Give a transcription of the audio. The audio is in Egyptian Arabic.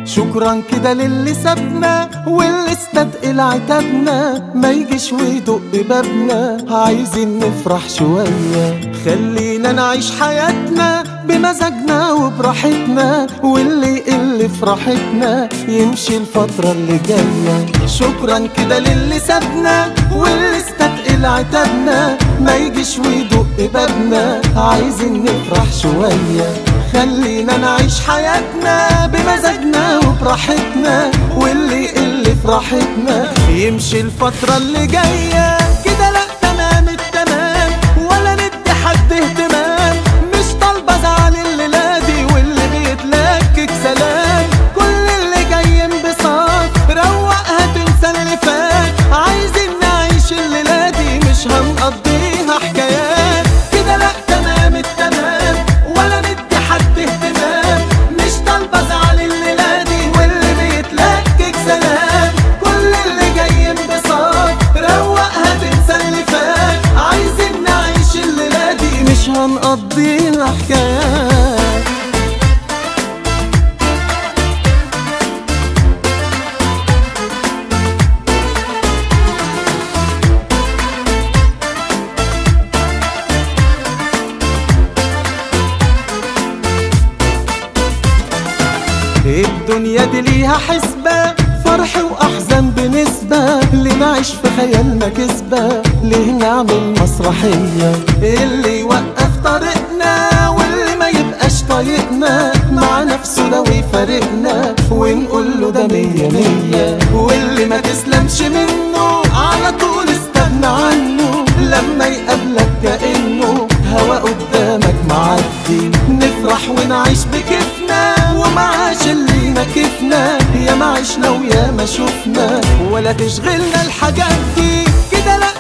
شكرا كده للي سابنا واللي استثقل عتابنا ما يجيش ويدق بابنا عايزين نفرح شوية خلينا نعيش حياتنا بمزاجنا وبراحتنا واللي يقل فرحتنا يمشي الفترة اللي جاية شكرا كده للي سابنا واللي استثقل عتابنا ما يجيش ويدق بابنا عايزين نفرح شوية خلينا نعيش حياتنا بمزاجنا وبراحتنا واللي يقل فرحتنا يمشي الفترة اللي جاية كده لا تمام التمام ولا ندي حد اهتمام مش طالبة ازعل الليلة دي واللي بيتلكك سلام كل اللي جاي انبساط روقها تنسى اللي فات عايزين نعيش الليلة دي مش هنقضيها حكايات كده لا تمام التمام ولا ندي حد اهتمام مش طالبة ازعل الليلة دي واللي بيتلكك سلام كل اللي جاي انبساط روقها تنسى اللي فات عايزين نعيش الليلة دي مش هنقضيها حكايات الدنيا دي ليها حسبة فرح وأحزان بنسبة اللي نعيش في خيالنا كسبة ليه نعمل مسرحية اللي يوقف طريقنا واللي ما يبقاش طايقنا مع نفسه ده ويفارقنا ونقول له ده مية مية واللي ما تسلمش منه على طول استغنى عنه لما يقابلك كأنه هوا قدامك معدي نفرح ونعيش بكيفنا ومعاش اللي مكفنا يا ما عشنا ويا ما شفنا ولا تشغلنا الحاجات دي كده لا